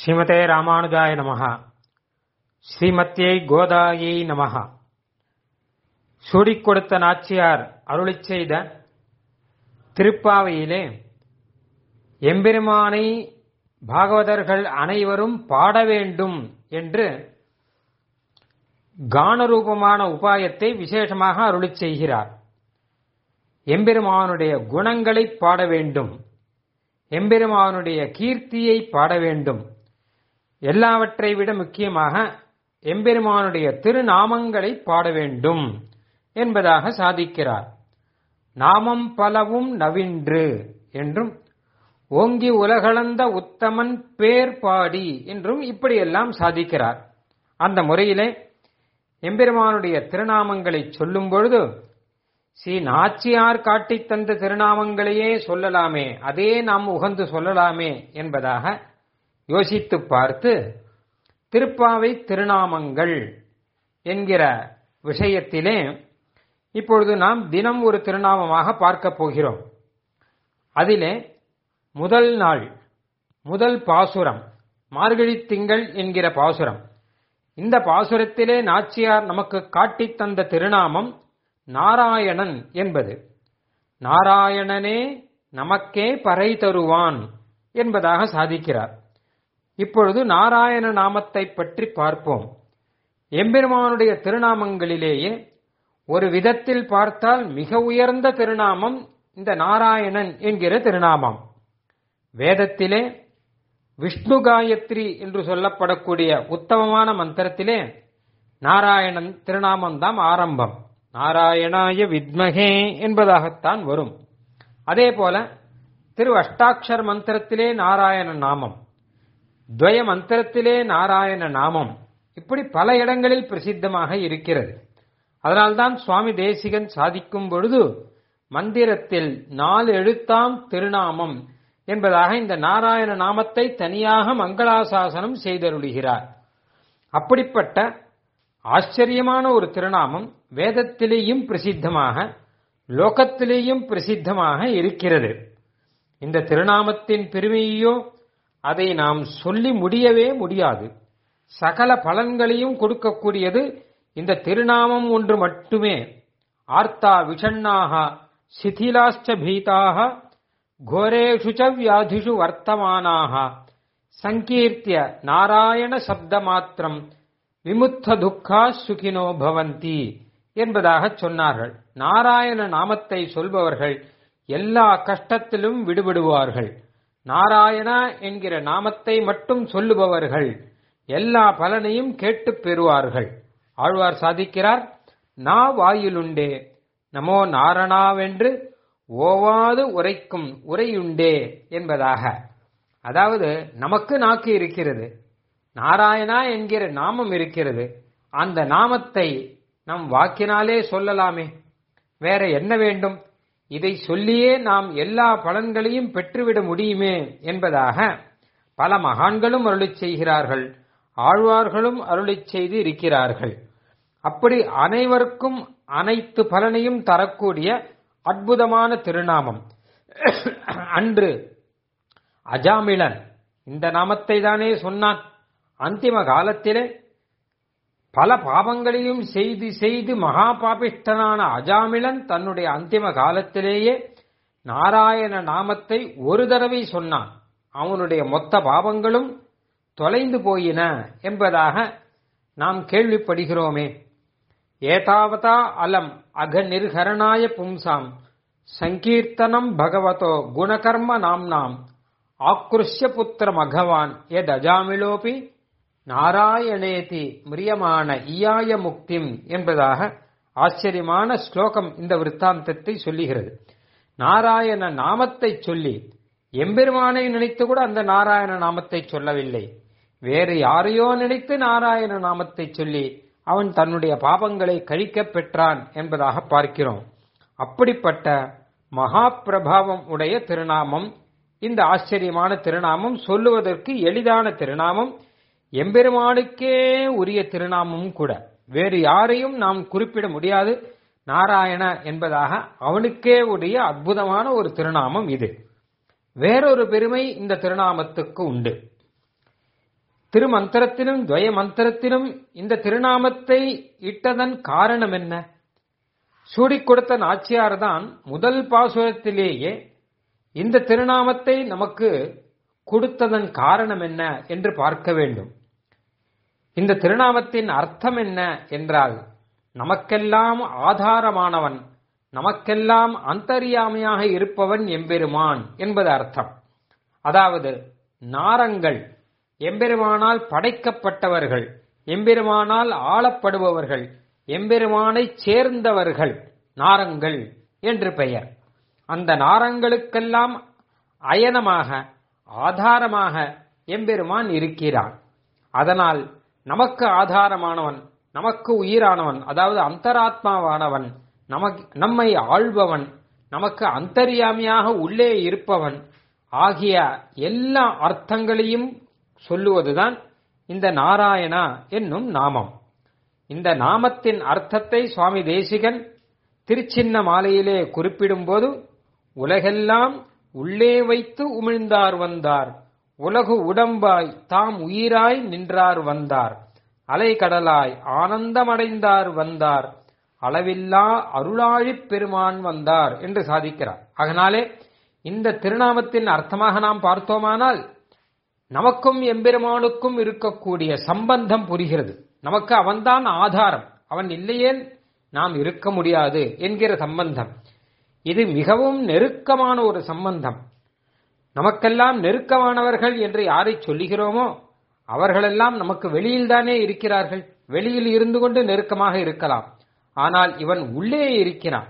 ஸ்ரீமதே ராமானுஜாய நமஹ ஸ்ரீமத்யை கோதாயை நமஹ சூடிக் கொடுத்த நாச்சியார் அருளிச் செய்த திருப்பாவையிலே எம்பெருமானை பாகவதர்கள் அனைவரும் பாட வேண்டும் என்று கானரூபமான உபாயத்தை விசேஷமாக அருளிச் செய்கிறார் எம்பெருமானுடைய குணங்களை பாட வேண்டும் எம்பெருமானுடைய கீர்த்தியை பாட வேண்டும் எல்லாவற்றை விட முக்கியமாக எம்பெருமானுடைய திருநாமங்களை பாட வேண்டும் என்பதாக சாதிக்கிறார் நாமம் பலவும் நவின்று என்றும் ஓங்கி உலகளந்த உத்தமன் பேர் பாடி என்றும் இப்படியெல்லாம் சாதிக்கிறார் அந்த முறையிலே எம்பெருமானுடைய திருநாமங்களை சொல்லும் பொழுது ஸ்ரீ நாச்சியார் காட்டித் தந்த திருநாமங்களையே சொல்லலாமே அதே நாம் உகந்து சொல்லலாமே என்பதாக யோசித்து பார்த்து திருப்பாவை திருநாமங்கள் என்கிற விஷயத்திலே இப்பொழுது நாம் தினம் ஒரு திருநாமமாக பார்க்க போகிறோம் அதிலே முதல் நாள் முதல் பாசுரம் மார்கழி திங்கள் என்கிற பாசுரம் இந்த பாசுரத்திலே நாச்சியார் நமக்கு காட்டித் தந்த திருநாமம் நாராயணன் என்பது நாராயணனே நமக்கே பறை தருவான் என்பதாக சாதிக்கிறார் இப்பொழுது நாராயண நாமத்தை பற்றி பார்ப்போம் எம்பெருமானுடைய திருநாமங்களிலேயே ஒரு விதத்தில் பார்த்தால் மிக உயர்ந்த திருநாமம் இந்த நாராயணன் என்கிற திருநாமம் வேதத்திலே விஷ்ணு காயத்ரி என்று சொல்லப்படக்கூடிய உத்தமமான மந்திரத்திலே நாராயணன் திருநாமம் தான் ஆரம்பம் நாராயணாய வித்மகே என்பதாகத்தான் வரும் அதே போல திரு அஷ்டாட்சர் மந்திரத்திலே நாராயண நாமம் துவய மந்திரத்திலே நாராயண நாமம் இப்படி பல இடங்களில் பிரசித்தமாக இருக்கிறது அதனால்தான் சுவாமி தேசிகன் சாதிக்கும் பொழுது மந்திரத்தில் நாலு எழுத்தாம் திருநாமம் என்பதாக இந்த நாராயண நாமத்தை தனியாக மங்களாசாசனம் செய்தருளுகிறார் அப்படிப்பட்ட ஆச்சரியமான ஒரு திருநாமம் வேதத்திலேயும் பிரசித்தமாக லோகத்திலேயும் பிரசித்தமாக இருக்கிறது இந்த திருநாமத்தின் பெருமையோ அதை நாம் சொல்லி முடியவே முடியாது சகல பலன்களையும் கொடுக்கக்கூடியது இந்த திருநாமம் ஒன்று மட்டுமே ஆர்த்தா விஷண்ணாக சிதிலாச்ச பீதாக கோரேஷு ச வியாதிஷு வர்த்தமானாக சங்கீர்த்திய நாராயண சப்த மாத்திரம் விமுத்த துக்கா சுகினோ பவந்தி என்பதாக சொன்னார்கள் நாராயண நாமத்தை சொல்பவர்கள் எல்லா கஷ்டத்திலும் விடுபடுவார்கள் நாராயணா என்கிற நாமத்தை மட்டும் சொல்லுபவர்கள் எல்லா பலனையும் கேட்டுப் பெறுவார்கள் ஆழ்வார் சாதிக்கிறார் நா வாயிலுண்டே நமோ நாரணாவென்று ஓவாது உரைக்கும் உரையுண்டே என்பதாக அதாவது நமக்கு நாக்கு இருக்கிறது நாராயணா என்கிற நாமம் இருக்கிறது அந்த நாமத்தை நம் வாக்கினாலே சொல்லலாமே வேற என்ன வேண்டும் இதை சொல்லியே நாம் எல்லா பலன்களையும் பெற்றுவிட முடியுமே என்பதாக பல மகான்களும் அருளிச் செய்கிறார்கள் ஆழ்வார்களும் அருளிச் செய்து இருக்கிறார்கள் அப்படி அனைவருக்கும் அனைத்து பலனையும் தரக்கூடிய அற்புதமான திருநாமம் அன்று அஜாமிளன் இந்த நாமத்தை தானே சொன்னான் அந்திம காலத்திலே பல பாவங்களையும் செய்து செய்து மகா பாபிஷ்டனான அஜாமிளன் தன்னுடைய அந்திம காலத்திலேயே நாராயண நாமத்தை ஒரு தடவை சொன்னான் அவனுடைய மொத்த பாவங்களும் தொலைந்து போயின என்பதாக நாம் கேள்விப்படுகிறோமே ஏதாவதா அலம் அக நிர்ஹரணாய பும்சாம் சங்கீர்த்தனம் பகவதோ குணகர்ம நாம்னாம் ஆக்ருஷ்ய புத்திர மகவான் எத் அஜாமிலோபி நாராயணேதி மிரியமான ஈயாய முக்திம் என்பதாக ஆச்சரியமான ஸ்லோகம் இந்த விற்த்தாந்தத்தை சொல்லுகிறது நாராயண நாமத்தை சொல்லி எம்பெருமானை நினைத்து கூட அந்த நாராயண நாமத்தை சொல்லவில்லை வேறு யாரையோ நினைத்து நாராயண நாமத்தை சொல்லி அவன் தன்னுடைய பாபங்களை கழிக்கப் பெற்றான் என்பதாக பார்க்கிறோம் அப்படிப்பட்ட மகா பிரபாவம் உடைய திருநாமம் இந்த ஆச்சரியமான திருநாமம் சொல்லுவதற்கு எளிதான திருநாமம் எம்பெருமானுக்கே உரிய திருநாமமும் கூட வேறு யாரையும் நாம் குறிப்பிட முடியாது நாராயண என்பதாக அவனுக்கே உடைய அற்புதமான ஒரு திருநாமம் இது வேறொரு பெருமை இந்த திருநாமத்துக்கு உண்டு திருமந்திரத்திலும் துவய மந்திரத்திலும் இந்த திருநாமத்தை இட்டதன் காரணம் என்ன சூடிக் கொடுத்த நாச்சியார் தான் முதல் பாசுரத்திலேயே இந்த திருநாமத்தை நமக்கு கொடுத்ததன் காரணம் என்ன என்று பார்க்க வேண்டும் இந்த திருநாமத்தின் அர்த்தம் என்ன என்றால் நமக்கெல்லாம் ஆதாரமானவன் நமக்கெல்லாம் அந்தரியாமையாக இருப்பவன் எம்பெருமான் என்பது அர்த்தம் அதாவது நாரங்கள் எம்பெருமானால் படைக்கப்பட்டவர்கள் எம்பெருமானால் ஆளப்படுபவர்கள் எம்பெருமானை சேர்ந்தவர்கள் நாரங்கள் என்று பெயர் அந்த நாரங்களுக்கெல்லாம் அயனமாக ஆதாரமாக எம்பெருமான் இருக்கிறான் அதனால் நமக்கு ஆதாரமானவன் நமக்கு உயிரானவன் அதாவது அந்தராத்மாவானவன் நமக்கு நம்மை ஆள்பவன் நமக்கு அந்தரியாமியாக உள்ளே இருப்பவன் ஆகிய எல்லா அர்த்தங்களையும் சொல்லுவதுதான் இந்த நாராயணா என்னும் நாமம் இந்த நாமத்தின் அர்த்தத்தை சுவாமி தேசிகன் திருச்சின்ன மாலையிலே குறிப்பிடும்போது உலகெல்லாம் உள்ளே வைத்து உமிழ்ந்தார் வந்தார் உலகு உடம்பாய் தாம் உயிராய் நின்றார் வந்தார் அலைகடலாய் ஆனந்தமடைந்தார் வந்தார் அளவில்லா அருளாழிப் பெருமான் வந்தார் என்று சாதிக்கிறார் அதனாலே இந்த திருநாமத்தின் அர்த்தமாக நாம் பார்த்தோமானால் நமக்கும் எம்பெருமானுக்கும் இருக்கக்கூடிய சம்பந்தம் புரிகிறது நமக்கு அவன்தான் ஆதாரம் அவன் இல்லையேல் நாம் இருக்க முடியாது என்கிற சம்பந்தம் இது மிகவும் நெருக்கமான ஒரு சம்பந்தம் நமக்கெல்லாம் நெருக்கமானவர்கள் என்று யாரை சொல்லுகிறோமோ அவர்களெல்லாம் நமக்கு வெளியில்தானே இருக்கிறார்கள் வெளியில் இருந்து கொண்டு நெருக்கமாக இருக்கலாம் ஆனால் இவன் உள்ளே இருக்கிறான்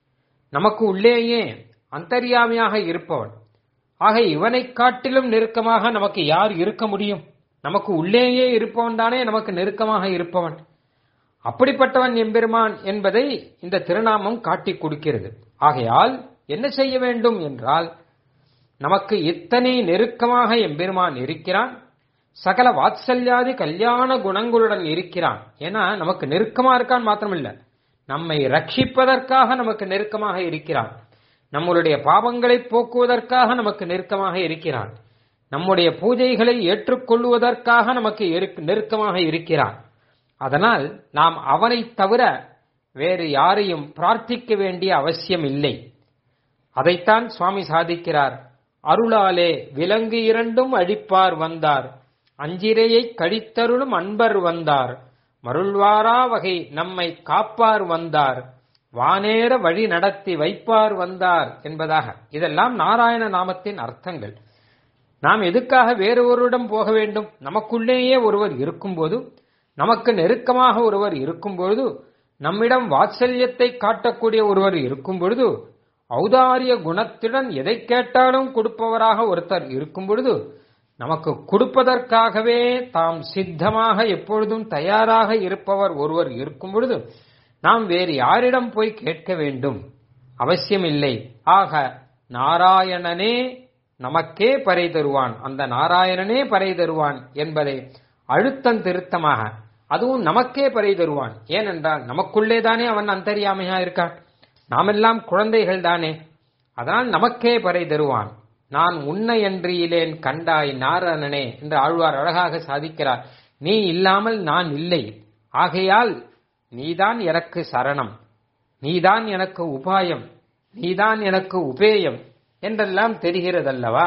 நமக்கு உள்ளேயே அந்தரியாமையாக இருப்பவன் ஆக இவனை காட்டிலும் நெருக்கமாக நமக்கு யார் இருக்க முடியும் நமக்கு உள்ளேயே இருப்பவன் தானே நமக்கு நெருக்கமாக இருப்பவன் அப்படிப்பட்டவன் எம்பெருமான் என்பதை இந்த திருநாமம் காட்டிக் கொடுக்கிறது ஆகையால் என்ன செய்ய வேண்டும் என்றால் நமக்கு இத்தனை நெருக்கமாக எம்பெருமான் இருக்கிறான் சகல வாத்சல்யாதி கல்யாண குணங்களுடன் இருக்கிறான் ஏன்னா நமக்கு நெருக்கமா இருக்கான் மாத்திரமில்ல நம்மை ரட்சிப்பதற்காக நமக்கு நெருக்கமாக இருக்கிறான் நம்மளுடைய பாவங்களை போக்குவதற்காக நமக்கு நெருக்கமாக இருக்கிறான் நம்முடைய பூஜைகளை ஏற்றுக்கொள்வதற்காக நமக்கு நெருக்கமாக இருக்கிறான் அதனால் நாம் அவனை தவிர வேறு யாரையும் பிரார்த்திக்க வேண்டிய அவசியம் இல்லை அதைத்தான் சுவாமி சாதிக்கிறார் அருளாலே விலங்கு இரண்டும் அழிப்பார் வந்தார் அஞ்சிரையை கழித்தருளும் அன்பர் வந்தார் மருள்வாரா வகை நம்மை காப்பார் வந்தார் வானேற வழி நடத்தி வைப்பார் வந்தார் என்பதாக இதெல்லாம் நாராயண நாமத்தின் அர்த்தங்கள் நாம் எதுக்காக வேறு ஒருவரிடம் போக வேண்டும் நமக்குள்ளேயே ஒருவர் இருக்கும்போது நமக்கு நெருக்கமாக ஒருவர் இருக்கும் பொழுது நம்மிடம் வாத்சல்யத்தை காட்டக்கூடிய ஒருவர் இருக்கும் பொழுது ஔதாரிய குணத்துடன் எதை கேட்டாலும் கொடுப்பவராக ஒருத்தர் இருக்கும் பொழுது நமக்கு கொடுப்பதற்காகவே தாம் சித்தமாக எப்பொழுதும் தயாராக இருப்பவர் ஒருவர் இருக்கும் பொழுது நாம் வேறு யாரிடம் போய் கேட்க வேண்டும் அவசியமில்லை ஆக நாராயணனே நமக்கே பறை தருவான் அந்த நாராயணனே பறை தருவான் என்பதை அழுத்தம் திருத்தமாக அதுவும் நமக்கே பறை தருவான் ஏனென்றால் நமக்குள்ளே தானே அவன் அந்தரியாமையா இருக்கான் நாமெல்லாம் குழந்தைகள் தானே அதனால் நமக்கே பறை தருவான் நான் உன்னை என்றியிலேன் கண்டாய் நாரணனே என்று ஆழ்வார் அழகாக சாதிக்கிறார் நீ இல்லாமல் நான் இல்லை ஆகையால் நீதான் எனக்கு சரணம் நீதான் எனக்கு உபாயம் நீதான் எனக்கு உபேயம் என்றெல்லாம் தெரிகிறதல்லவா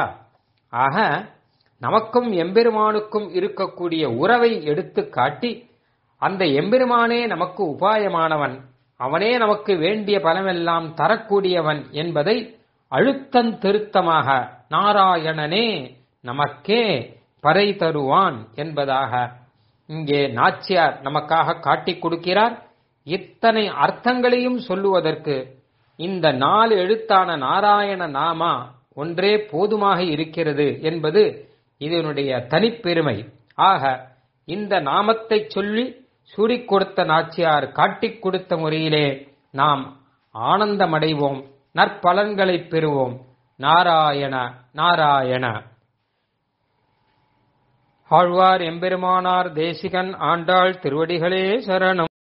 ஆக நமக்கும் எம்பெருமானுக்கும் இருக்கக்கூடிய உறவை எடுத்து காட்டி அந்த எம்பெருமானே நமக்கு உபாயமானவன் அவனே நமக்கு வேண்டிய பலமெல்லாம் தரக்கூடியவன் என்பதை அழுத்தம் திருத்தமாக நாராயணனே நமக்கே பறை தருவான் என்பதாக இங்கே நாச்சியார் நமக்காக காட்டிக் கொடுக்கிறார் இத்தனை அர்த்தங்களையும் சொல்லுவதற்கு இந்த நாலு எழுத்தான நாராயண நாமா ஒன்றே போதுமாக இருக்கிறது என்பது இதனுடைய தனிப்பெருமை ஆக இந்த நாமத்தை சொல்லி சூடிக் கொடுத்த நாச்சியார் காட்டிக் கொடுத்த முறையிலே நாம் ஆனந்தமடைவோம் நற்பலன்களை பெறுவோம் நாராயண நாராயண ஆழ்வார் எம்பெருமானார் தேசிகன் ஆண்டாள் திருவடிகளே சரணம்